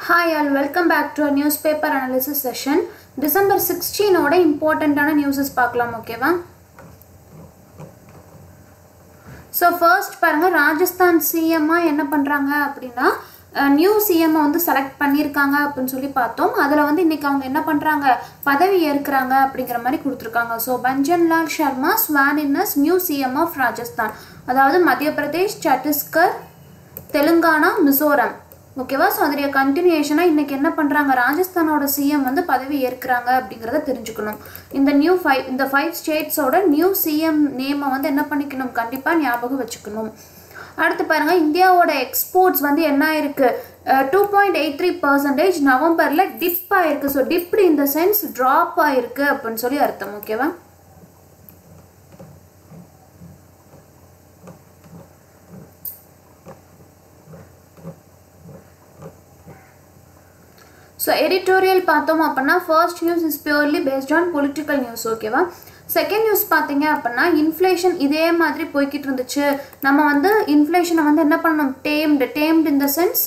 hi all welcome back to newspaper analysis session December சிக்ஸ்டீனோட இம்பார்ட்டண்ட்டான newses பார்க்கலாம் ஓகேவா ஸோ ஃபர்ஸ்ட் பாருங்கள் ராஜஸ்தான் சிஎம்மாக என்ன பண்ணுறாங்க அப்படின்னா நியூ சிஎம்மை வந்து செலக்ட் பண்ணியிருக்காங்க அப்படின்னு சொல்லி பார்த்தோம் அதில் வந்து இன்றைக்கி அவங்க என்ன பண்ணுறாங்க பதவி ஏற்கிறாங்க அப்படிங்கிற மாதிரி கொடுத்துருக்காங்க ஸோ பஞ்சன்லால் சர்மா ஸ்வானின்னஸ் நியூ சிஎம் ஆஃப் ராஜஸ்தான் அதாவது மத்திய பிரதேஷ் சத்தீஸ்கர் தெலுங்கானா மிசோரம் ஓகேவா ஸோ அதோடைய கண்டினியூஷனாக இன்றைக்கி என்ன பண்ணுறாங்க ராஜஸ்தானோட சிஎம் வந்து பதவி ஏற்கிறாங்க அப்படிங்கிறத தெரிஞ்சுக்கணும் இந்த நியூ ஃபைவ் இந்த ஃபைவ் ஸ்டேட்ஸோட நியூ சிஎம் நேமை வந்து என்ன பண்ணிக்கணும் கண்டிப்பாக ஞாபகம் வச்சுக்கணும் அடுத்து பாருங்கள் இந்தியாவோட எக்ஸ்போர்ட்ஸ் வந்து என்ன ஆயிருக்கு two point eight three percentage நவம்பரில் டிப் ஆயிருக்கு ஸோ டிப்டு இந்த சென்ஸ் ட்ராப் ஆயிருக்கு அப்படின்னு சொல்லி அர்த்தம் ஓகேவா ஸோ எடிட்டோரியல் பார்த்தோம் அப்படின்னா first news is purely based on political news ஓகேவா செகண்ட் நியூஸ் பார்த்தீங்க அப்படின்னா இன்ஃப்ளேஷன் இதே மாதிரி போய்கிட்டு இருந்துச்சு நம்ம வந்து இன்ஃப்ளேஷனை வந்து என்ன பண்ணணும் tamed tamed in the sense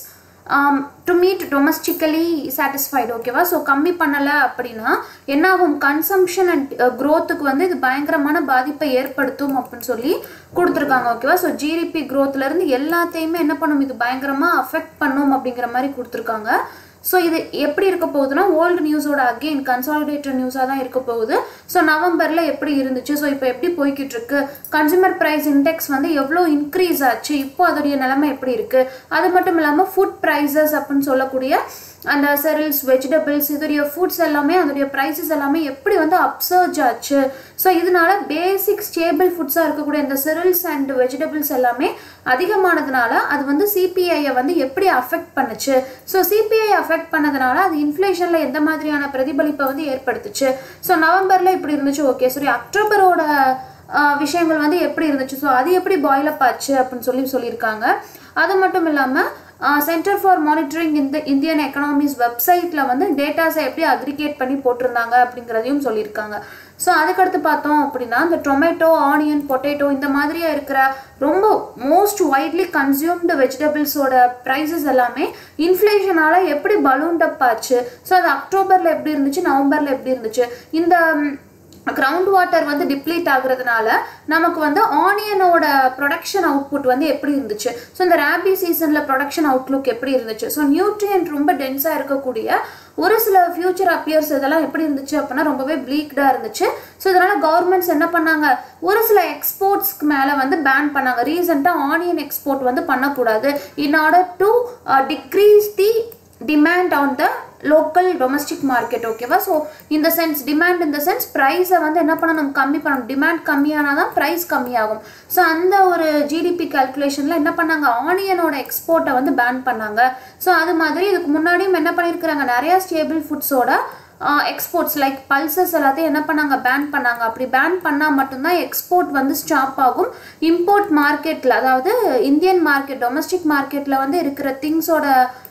to meet domestically satisfied ஓகேவா ஸோ கம்மி பண்ணலை அப்படின்னா என்ன ஆகும் கன்சம்ஷன் அண்ட் க்ரோத்துக்கு வந்து இது பயங்கரமான பாதிப்பை ஏற்படுத்தும் அப்படின்னு சொல்லி கொடுத்துருக்காங்க ஓகேவா ஸோ ஜிடிபி க்ரோத்லேருந்து எல்லாத்தையுமே என்ன பண்ணும் இது பயங்கரமாக அஃபெக்ட் பண்ணும் அப்படிங்கிற மாதிரி கொடுத்துருக்காங்க ஸோ இது எப்படி இருக்க போகுதுன்னா ஓல்டு நியூஸோட அகெயின் கன்சாலிடேட்டட் நியூஸாக தான் இருக்க போகுது ஸோ நவம்பரில் எப்படி இருந்துச்சு ஸோ இப்போ எப்படி போய்கிட்டு இருக்கு கன்சூமர் ப்ரைஸ் இண்டெக்ஸ் வந்து எவ்வளோ இன்க்ரீஸ் ஆச்சு இப்போ அதோடைய நிலைமை எப்படி இருக்கு அது மட்டும் இல்லாமல் ஃபுட் ப்ரைஸஸ் அப்படின்னு சொல்லக்கூடிய அந்த செரில்ஸ் வெஜிடபிள்ஸ் இதோடைய ஃபுட்ஸ் எல்லாமே அதோடைய ப்ரைஸஸ் எல்லாமே எப்படி வந்து அப்சர்ஜ் ஆச்சு ஸோ இதனால பேசிக் ஸ்டேபிள் ஃபுட்ஸாக இருக்கக்கூடிய இந்த செரில்ஸ் அண்ட் வெஜிடபிள்ஸ் எல்லாமே அதிகமானதுனால அது வந்து சிபிஐயை வந்து எப்படி அஃபெக்ட் பண்ணுச்சு ஸோ சிபிஐ அஃபெக்ட் பண்ணதுனால அது இன்ஃப்ளேஷனில் எந்த மாதிரியான பிரதிபலிப்பை வந்து ஏற்படுத்துச்சு ஸோ நவம்பரில் இப்படி இருந்துச்சு ஓகே சரி அக்டோபரோட விஷயங்கள் வந்து எப்படி இருந்துச்சு ஸோ அது எப்படி பாயில் அப் ஆச்சு அப்படின்னு சொல்லி சொல்லியிருக்காங்க அது மட்டும் இல்லாமல் சென்டர் ஃபார் மானிட்டரிங் இந்த இந்தியன் எக்கனாமிஸ் வெப்சைட்டில் வந்து டேட்டாஸை எப்படி அக்ரிகேட் பண்ணி போட்டிருந்தாங்க அப்படிங்கிறதையும் சொல்லியிருக்காங்க ஸோ அதுக்கடுத்து பார்த்தோம் அப்படின்னா இந்த டொமேட்டோ ஆனியன் பொட்டேட்டோ இந்த மாதிரியாக இருக்கிற ரொம்ப மோஸ்ட் வைட்லி கன்சியூம்டு வெஜிடபிள்ஸோட ப்ரைஸஸ் எல்லாமே இன்ஃப்ளேஷனால் எப்படி பலூன் டப் ஆச்சு ஸோ அது அக்டோபரில் எப்படி இருந்துச்சு நவம்பரில் எப்படி இருந்துச்சு இந்த கிரவுண்ட் வாட்டர் வந்து டிப்ளீட் ஆகுறதுனால நமக்கு வந்து ஆனியனோட ப்ரொடக்ஷன் அவுட்புட் வந்து எப்படி இருந்துச்சு ஸோ இந்த ரேபி சீசனில் ப்ரொடக்ஷன் அவுட்லுக் எப்படி இருந்துச்சு ஸோ நியூட்ரியன்ட் ரொம்ப டென்ஸாக இருக்கக்கூடிய ஒரு சில ஃபியூச்சர் அப்பியர்ஸ் இதெல்லாம் எப்படி இருந்துச்சு அப்படின்னா ரொம்பவே ப்ளீக்டாக இருந்துச்சு ஸோ இதனால் கவர்மெண்ட்ஸ் என்ன பண்ணாங்க ஒரு சில எக்ஸ்போர்ட்ஸ்க்கு மேலே வந்து பேன் பண்ணாங்க ரீசெண்டாக ஆனியன் எக்ஸ்போர்ட் வந்து பண்ணக்கூடாது in order to decrease the demand on the local domestic market ஓகேவா ஸோ இந்த சென்ஸ் டிமாண்ட் இந்த சென்ஸ் ப்ரைஸை வந்து என்ன பண்ணணும் கம்மி பண்ணணும் டிமாண்ட் கம்மியானால் தான் ப்ரைஸ் கம்மியாகும் ஸோ அந்த ஒரு ஜிடிபி கால்குலேஷனில் என்ன பண்ணாங்க ஆனியனோட எக்ஸ்போர்ட்டை வந்து பேன் பண்ணாங்க ஸோ அது மாதிரி இதுக்கு முன்னாடியும் என்ன பண்ணியிருக்கிறாங்க நிறையா ஸ்டேபிள் ஃபுட்ஸோட எக்ஸ்போர்ட்ஸ் லைக் பல்சஸ் எல்லாத்தையும் என்ன பண்ணாங்க பேன் பண்ணாங்க அப்படி பேன் பண்ணால் மட்டும்தான் எக்ஸ்போர்ட் வந்து ஸ்டாப் ஆகும் இம்போர்ட் மார்க்கெட்டில் அதாவது இந்தியன் மார்க்கெட் டொமஸ்டிக் மார்க்கெட்டில் வந்து இருக்கிற திங்ஸோட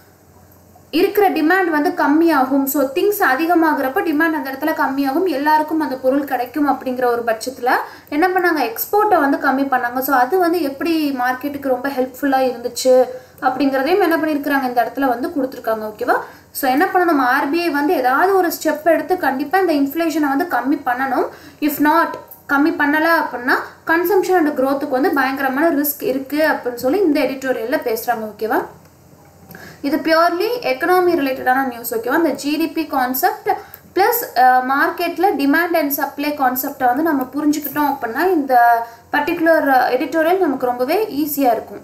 இருக்கிற டிமாண்ட் வந்து கம்மியாகும் ஸோ திங்ஸ் அதிகமாகிறப்ப டிமாண்ட் அந்த இடத்துல கம்மியாகும் எல்லாருக்கும் அந்த பொருள் கிடைக்கும் அப்படிங்கிற ஒரு பட்சத்தில் என்ன பண்ணாங்க எக்ஸ்போர்ட்டை வந்து கம்மி பண்ணாங்க ஸோ அது வந்து எப்படி மார்க்கெட்டுக்கு ரொம்ப ஹெல்ப்ஃபுல்லாக இருந்துச்சு அப்படிங்கிறதையும் என்ன பண்ணியிருக்கிறாங்க இந்த இடத்துல வந்து கொடுத்துருக்காங்க ஓகேவா ஸோ என்ன பண்ணணும் ஆர்பிஐ வந்து ஏதாவது ஒரு ஸ்டெப் எடுத்து கண்டிப்பாக இந்த இன்ஃப்ளேஷனை வந்து கம்மி பண்ணணும் இஃப் நாட் கம்மி பண்ணலை அப்படின்னா கன்சம்ஷன் அண்ட் க்ரோத்துக்கு வந்து பயங்கரமான ரிஸ்க் இருக்குது அப்படின்னு சொல்லி இந்த எடிட்டோரியலில் பேசுகிறாங்க ஓகேவா இது பியூர்லி எக்கனாமி ரிலேட்டடான நியூஸ் ஓகேவா இந்த ஜிடிபி கான்செப்ட் ப்ளஸ் மார்க்கெட்டில் டிமாண்ட் அண்ட் சப்ளை கான்செப்டை வந்து நம்ம புரிஞ்சுக்கிட்டோம் அப்படின்னா இந்த பர்டிகுலர் எடிட்டோரியல் நமக்கு ரொம்பவே ஈஸியாக இருக்கும்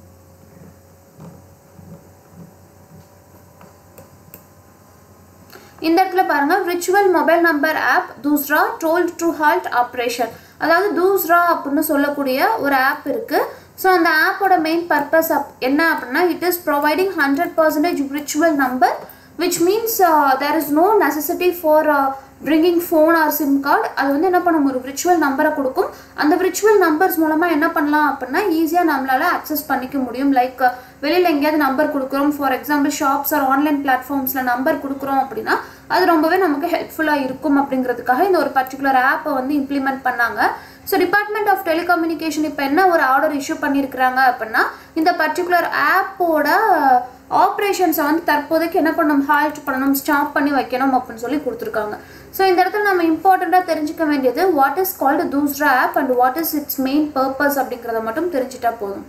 இந்த இடத்துல பாருங்க virtual mobile number app Doosra told to halt operation அதாவது தூஸ்ரா அப்படின்னு சொல்லக்கூடிய ஒரு ஆப் இருக்குது ஸோ அந்த ஆப்போட மெயின் பர்பஸ் அப் என்ன அப்படின்னா it is providing hundred percentage virtual number which means there is no necessity for bringing phone or SIM card அது வந்து என்ன பண்ணும் ஒரு விர்ச்சுவல் நம்பரை கொடுக்கும் அந்த விர்ச்சுவல் நம்பர்ஸ் மூலமாக என்ன பண்ணலாம் அப்படின்னா ஈஸியாக நம்மளால் அக்சஸ் பண்ணிக்க முடியும் லைக் வெளியில் எங்கேயாவது நம்பர் கொடுக்குறோம் for example shops or online பிளாட்ஃபார்ம்ஸில் நம்பர் கொடுக்குறோம் அப்படின்னா அது ரொம்பவே நமக்கு ஹெல்ப்ஃபுல்லாக இருக்கும் அப்படிங்கிறதுக்காக இந்த ஒரு பர்டிகுலர் ஆப்பை வந்து இம்ப்ளிமெண்ட் பண்ணாங்க ஸோ டிபார்ட்மெண்ட் ஆஃப் டெலிகம்யூனிகேஷன் இப்போ என்ன ஒரு ஆர்டர் இஷ்யூ பண்ணியிருக்கிறாங்க அப்படின்னா இந்த பர்டிகுலர் ஆப்போட ஆப்ரேஷன்ஸை வந்து தற்போதைக்கு என்ன பண்ணணும் ஹால்ட் பண்ணணும் ஸ்டாப் பண்ணி வைக்கணும் அப்படின்னு சொல்லி கொடுத்துருக்காங்க ஸோ இந்த இடத்துல நம்ம இம்பார்ட்டண்ட்டாக தெரிஞ்சுக்க வேண்டியது what is called Doosra app and what is its main purpose அப்படிங்கிறத மட்டும் தெரிஞ்சிட்டா போதும்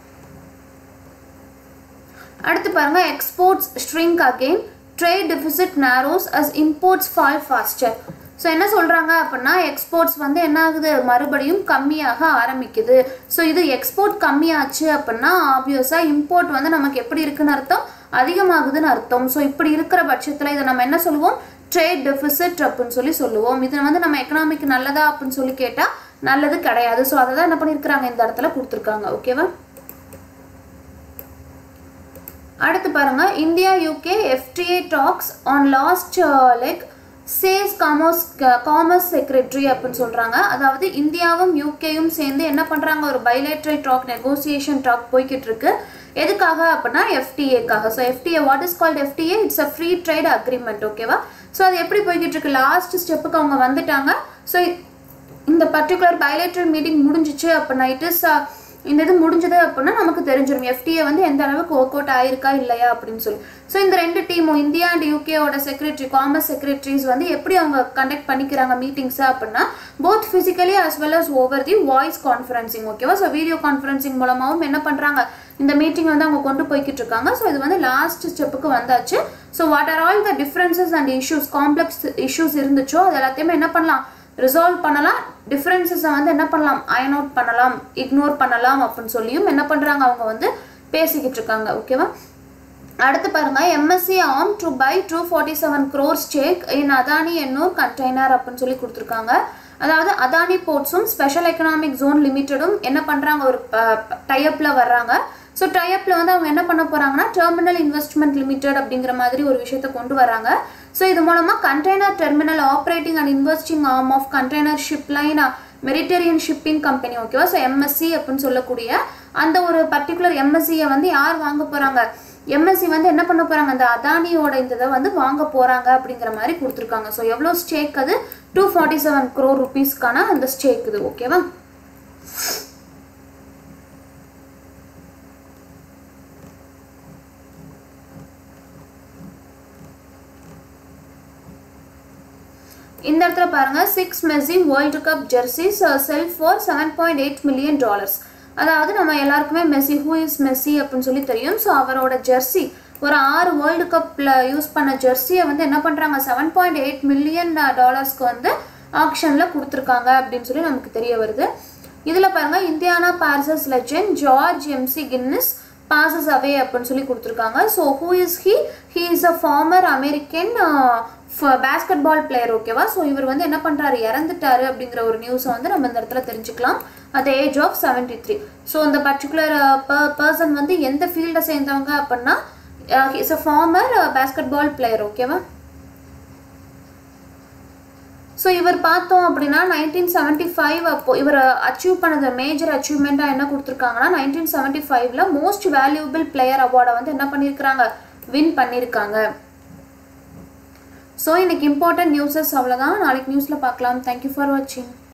அடுத்து பாருங்க exports string again trade deficit narrows as imports fall faster so என்ன சொல்கிறாங்க அப்படின்னா எக்ஸ்போர்ட்ஸ் வந்து என்ன ஆகுது மறுபடியும் கம்மியாக ஆரம்பிக்குது ஸோ இது எக்ஸ்போர்ட் கம்மியாச்சு அப்படின்னா ஆப்வியஸாக இம்போர்ட் வந்து நமக்கு எப்படி இருக்குன்னு அர்த்தம் அதிகமாகுதுன்னு அர்த்தம் ஸோ இப்படி இருக்கிற பட்சத்தில் இதை நம்ம என்ன சொல்லுவோம் ட்ரேட் டெபிசிட் அப்படின்னு சொல்லி சொல்லுவோம் இது வந்து நம்ம எக்கனாமிக் நல்லதா அப்படின்னு சொல்லி கேட்டால் நல்லது கிடையாது ஸோ அதை தான் என்ன பண்ணியிருக்கிறாங்க இந்த இடத்துல கொடுத்துருக்காங்க ஓகேவா அடுத்து பாருங்க India UK FTA talks on last leg says commerce commerce secretary அப்படின்னு சொல்கிறாங்க அதாவது இந்தியாவும் யூகேயும் சேர்ந்து என்ன பண்ணுறாங்க ஒரு பைலேட்ரல் டாக் நெகோசியேஷன் டாக் போய்கிட்டு இருக்கு எதுக்காக அப்படின்னா எஃப்டிஏக்காக so FTA what is called FTA it's a free trade agreement ஓகேவா ஸோ அது எப்படி போய்கிட்டு இருக்கு லாஸ்ட் ஸ்டெப்புக்கு அவங்க வந்துட்டாங்க ஸோ இந்த பர்டிகுலர் பைலேட்ரல் மீட்டிங் முடிஞ்சிச்சு அப்படின்னா இட் இஸ் இந்த இது முடிஞ்சது அப்படின்னா நமக்கு தெரிஞ்சிடும் எஃப்டிஏ வந்து எந்த அளவுக்கு ஒர்க் அவுட் ஆயிருக்கா இல்லையா அப்படின்னு சொல்லி ஸோ இந்த ரெண்டு டீமும் இந்தியா அண்ட் யூகேவோட செக்ரட்டரி காமர்ஸ் செக்ரட்டரிஸ் வந்து எப்படி அவங்க கண்டக்ட் பண்ணிக்கிறாங்க மீட்டிங்ஸை அப்படின்னா both physically as well as over the voice conferencing ஓகேவா ஸோ வீடியோ கான்ஃபரன்சிங் மூலமாகவும் என்ன பண்ணுறாங்க இந்த மீட்டிங் வந்து அவங்க கொண்டு போய்கிட்டு இருக்காங்க ஸோ இது வந்து லாஸ்ட் ஸ்டெப்புக்கு வந்தாச்சு so what are all the differences and issues complex issues இருந்துச்சோ அது எல்லாத்தையுமே என்ன பண்ணலாம் ரிசால்வ் பண்ணலாம் டிஃப்ரென்சஸை வந்து என்ன பண்ணலாம் அயன் அவுட் பண்ணலாம் இக்னோர் பண்ணலாம் அப்படின்னு சொல்லியும் என்ன பண்ணுறாங்க அவங்க வந்து பேசிக்கிட்டு இருக்காங்க ஓகேவா அடுத்து பாருங்க MSC arm to buy two forty seven crores stake in Adani Ennore container அப்படின்னு சொல்லி கொடுத்துருக்காங்க அதாவது அதானி போர்ட்ஸும் ஸ்பெஷல் எக்கனாமிக் ஜோன் லிமிட்டடும் என்ன பண்ணுறாங்க ஒரு டைப்பில் வர்றாங்க ஸோ டைப்பில் வந்து அவங்க என்ன பண்ண போகிறாங்கன்னா டெர்மினல் இன்வெஸ்ட்மெண்ட் லிமிடெட் அப்படிங்கிற மாதிரி ஒரு விஷயத்த கொண்டு வராங்க ஸோ இது மூலமாக container terminal operating and investing arm of container ship line Mediterranean shipping company ஓகேவா ஸோ எம்எஸ்சி அப்படின்னு சொல்லக்கூடிய அந்த ஒரு பர்டிகுலர் எம்எஸ்சியை வந்து யார் வாங்க போகிறாங்க எம்எஸ்சி வந்து என்ன பண்ண போகிறாங்க அந்த அதானியோட இந்த இதை வந்து வாங்க போகிறாங்க அப்படிங்கிற மாதிரி கொடுத்துருக்காங்க ஸோ எவ்வளோ ஸ்டேக் அது டூ ஃபார்ட்டி செவன் க்ரோர் ருபீஸ்க்கான அந்த ஸ்டேக் இது ஓகேவா இந்த இடத்துல பாருங்க six Messi world cup jerseys sell for seven point eight million dollars அதாவது நம்ம எல்லாருக்குமே மெஸ்ஸி ஹூ இஸ் மெஸ்ஸி அப்படின்னு சொல்லி தெரியும் ஸோ அவரோட ஜெர்சி ஒரு ஆறு வேர்ல்டு கப்பில் யூஸ் பண்ண ஜெர்சியை வந்து என்ன பண்ணுறாங்க செவன் பாயிண்ட் எயிட் மில்லியன் டாலர்ஸ்க்கு வந்து ஆக்ஷனில் கொடுத்துருக்காங்க அப்படின்னு சொல்லி நமக்கு தெரிய வருது இதில் பாருங்கள் Indiana Pacers legend George McGinnis passes away அப்படின்னு சொல்லி கொடுத்துருக்காங்க so who is he he is a former American basketball player ஓகேவா ஸோ இவர் வந்து என்ன பண்ணுறாரு இறந்துட்டாரு அப்படிங்கிற ஒரு நியூஸை வந்து நம்ம இந்த இடத்துல தெரிஞ்சுக்கலாம் at age of seventy three so இந்த பர்டிகுலர் பர்சன் வந்து எந்த ஃபீல்டை சேர்ந்தவங்க அப்படின்னா is a former basketball player ஓகேவா ஸோ இவர் பார்த்தோம் அப்படின்னா நைன்டீன் செவன்ட்டி ஃபைவ் அப்போ இவர் அச்சீவ் பண்ணது மேஜர் அச்சீவ்மெண்ட்டாக என்ன கொடுத்துருக்காங்கன்னா நைன்டீன் செவன்ட்டி ஃபைவ்ல மோஸ்ட் வேல்யூபிள் பிளேயர் அவார்டை வந்து என்ன பண்ணியிருக்கிறாங்க வின் பண்ணியிருக்காங்க ஸோ இன்னைக்கு இம்பார்ட்டன்ட் நியூஸஸ் அவ்வளோதான் நாளைக்கு நியூஸில் பார்க்கலாம் தேங்க்யூ ஃபார் வாட்சிங்